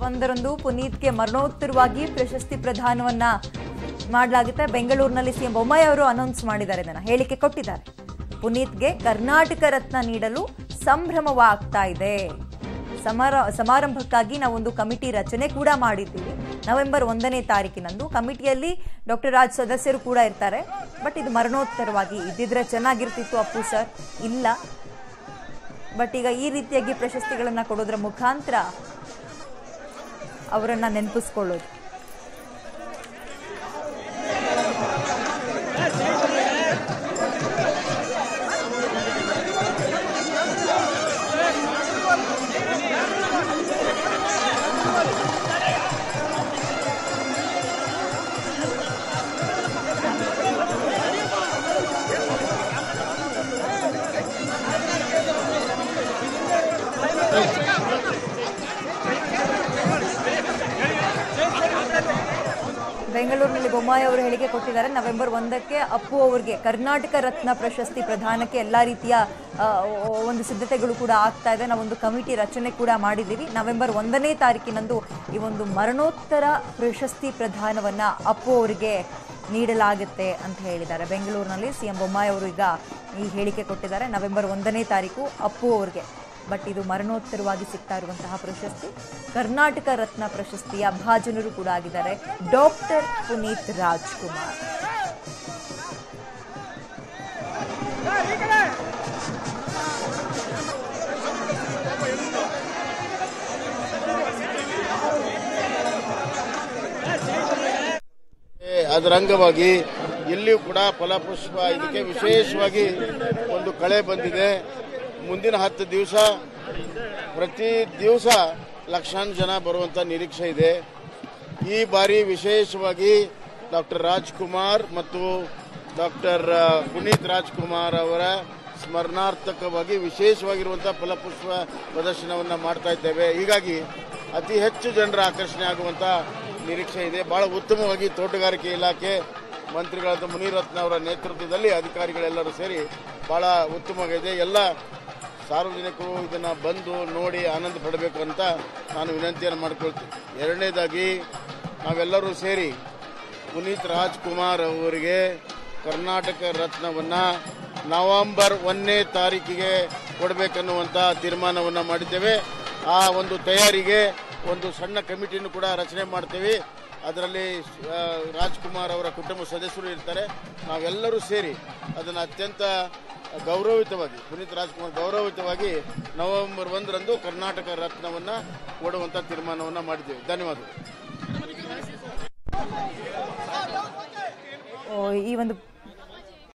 ಒಂದರಂದು ಪುನೀತ್ಗೆ ಮರಣೋತ್ತರವಾಗಿ ಪ್ರಶಸ್ತಿ ಪ್ರದಾನವನ್ನ ಮಾಡಲಾಗುತ್ತೆ ಬೆಂಗಳೂರಿನಲ್ಲಿ ಸಿಎಂ ಬೊಮ್ಮಾಯಿ ಅವರು ಅನೌನ್ಸ್ ಮಾಡಿದ್ದಾರೆ ಇದನ್ನ ಹೇಳಿಕೆ ಕೊಟ್ಟಿದ್ದಾರೆ ಪುನೀತ್ಗೆ ಕರ್ನಾಟಕ ರತ್ನ ನೀಡಲು ಸಂಭ್ರಮವಾಗ್ತಾ ಇದೆ ಸಮಾರ ಸಮಾರಂಭಕ್ಕಾಗಿ ನಾವೊಂದು ಕಮಿಟಿ ರಚನೆ ಕೂಡ ಮಾಡಿದ್ದೀವಿ ನವೆಂಬರ್ ಒಂದನೇ ತಾರೀಕಿನಂದು ಕಮಿಟಿಯಲ್ಲಿ ಡಾಕ್ಟರ್ ರಾಜ್ ಸದಸ್ಯರು ಕೂಡ ಇರ್ತಾರೆ ಬಟ್ ಇದು ಮರಣೋತ್ತರವಾಗಿ ಇದ್ದಿದ್ರೆ ಚೆನ್ನಾಗಿರ್ತಿತ್ತು ಅಪ್ಪು ಸರ್ ಇಲ್ಲ ಬಟ್ ಈಗ ಈ ರೀತಿಯಾಗಿ ಪ್ರಶಸ್ತಿಗಳನ್ನ ಕೊಡೋದ್ರ ಮುಖಾಂತರ ಅವರನ್ನ ನೆನಪಿಸ್ಕೊಳ್ಳೋದು ಬೆಂಗಳೂರಿನಲ್ಲಿ ಬೊಮ್ಮಾಯಿ ಅವರು ಹೇಳಿಕೆ ಕೊಟ್ಟಿದ್ದಾರೆ ನವೆಂಬರ್ ಒಂದಕ್ಕೆ ಅಪ್ಪು ಅವರಿಗೆ ಕರ್ನಾಟಕ ರತ್ನ ಪ್ರಶಸ್ತಿ ಪ್ರದಾನಕ್ಕೆ ಎಲ್ಲ ರೀತಿಯ ಆ, ಒಂದು ಸಿದ್ಧತೆಗಳು ಕೂಡ ಆಗ್ತಾ ಇದೆ ನಾವೊಂದು ಕಮಿಟಿ ರಚನೆ ಕೂಡ ಮಾಡಿದ್ದೀವಿ ನವೆಂಬರ್ ಒಂದನೇ ತಾರೀಕಿನಂದು ಈ ಒಂದು ಮರಣೋತ್ತರ ಪ್ರಶಸ್ತಿ ಪ್ರದಾನವನ್ನ ಅಪ್ಪು ಅವರಿಗೆ ನೀಡಲಾಗುತ್ತೆ ಅಂತ ಹೇಳಿದ್ದಾರೆ ಬೆಂಗಳೂರಿನಲ್ಲಿ ಸಿಎಂ ಬೊಮ್ಮಾಯಿ ಅವರು ಈಗ ಈ ಹೇಳಿಕೆ ಕೊಟ್ಟಿದ್ದಾರೆ ನವೆಂಬರ್ ಒಂದನೇ ತಾರೀಕು ಅಪ್ಪು ಅವರಿಗೆ ಬಟ್ ಇದು ಮರಣೋತ್ತರವಾಗಿ ಸಿಗ್ತಾ ಇರುವಂತಹ ಪ್ರಶಸ್ತಿ ಕರ್ನಾಟಕ ರತ್ನ ಪ್ರಶಸ್ತಿಯ ಭಾಜನರು ಕೂಡ ಆಗಿದ್ದಾರೆ ಡಾಕ್ಟರ್ ಪುನೀತ್ ರಾಜ್ಕುಮಾರ್ ಅದರ ಅಂಗವಾಗಿ ಇಲ್ಲಿಯೂ ಕೂಡ ಫಲಪುಷ್ಪ ಇದಕ್ಕೆ ವಿಶೇಷವಾಗಿ ಒಂದು ಕಳೆ ಬಂದಿದೆ ಮುಂದಿನ ಹತ್ತು ದಿವಸ ಪ್ರತಿ ದಿವಸ ಲಕ್ಷಾಂತರ ಜನ ಬರುವಂತ ನಿರೀಕ್ಷೆ ಇದೆ ಈ ಬಾರಿ ವಿಶೇಷವಾಗಿ ಡಾಕ್ಟರ್ ರಾಜ್ಕುಮಾರ್ ಮತ್ತು ಡಾಕ್ಟರ್ ಪುನೀತ್ ರಾಜ್ಕುಮಾರ್ ಅವರ ಸ್ಮರಣಾರ್ಥಕವಾಗಿ ವಿಶೇಷವಾಗಿರುವಂತಹ ಫಲಪುಷ್ಪ ಪ್ರದರ್ಶನವನ್ನು ಮಾಡ್ತಾ ಇದ್ದೇವೆ ಹೀಗಾಗಿ ಅತಿ ಹೆಚ್ಚು ಜನರ ಆಕರ್ಷಣೆ ಆಗುವಂತ ನಿರೀಕ್ಷೆ ಇದೆ ಬಹಳ ಉತ್ತಮವಾಗಿ ತೋಟಗಾರಿಕೆ ಇಲಾಖೆ ಮಂತ್ರಿಗಳಾದ ಮುನಿರತ್ನ ಅವರ ನೇತೃತ್ವದಲ್ಲಿ ಅಧಿಕಾರಿಗಳೆಲ್ಲರೂ ಸೇರಿ ಬಹಳ ಉತ್ತಮವಾಗಿದೆ ಎಲ್ಲ ಸಾರ್ವಜನಿಕರು ಇದನ್ನ ಬಂದು ನೋಡಿ ಆನಂದ ಪಡಬೇಕು ಅಂತ ನಾನು ವಿನಂತಿಯನ್ನು ಮಾಡಿಕೊಳ್ತೀನಿ ಎರಡನೇದಾಗಿ ನಾವೆಲ್ಲರೂ ಸೇರಿ ಪುನೀತ್ ರಾಜ್ಕುಮಾರ್ ಅವರಿಗೆ ಕರ್ನಾಟಕ ರತ್ನವನ್ನ ನವೆಂಬರ್ ಒಂದನೇ ತಾರೀಕಿಗೆ ಕೊಡಬೇಕನ್ನುವಂತ ತೀರ್ಮಾನವನ್ನ ಮಾಡಿದ್ದೇವೆ ಆ ಒಂದು ತಯಾರಿಗೆ ಒಂದು ಸಣ್ಣ ಕಮಿಟಿಯನ್ನು ಕೂಡ ರಚನೆ ಮಾಡ್ತೇವೆ ಅದರಲ್ಲಿ ಆ, ರಾಜ್ಕುಮಾರ್ ಅವರ ಕುಟುಂಬ ಸದಸ್ಯರು ಇರ್ತಾರೆ ನಾವೆಲ್ಲರೂ ಸೇರಿ ಅದನ್ನು ಅತ್ಯಂತ ಗೌರವಿತವಾಗಿ ಪುನೀತ್ ರಾಜ್ಕುಮಾರ್ ಗೌರವಿತವಾಗಿ ನವೆಂಬರ್ ಒಂದರಂದು ಕರ್ನಾಟಕ ರತ್ನವನ್ನ ಕೊಡುವಂತ ತೀರ್ಮಾನವನ್ನ ಮಾಡಿದ್ದೇವೆ ಧನ್ಯವಾದಗಳು ಓ, ಈ ಒಂದು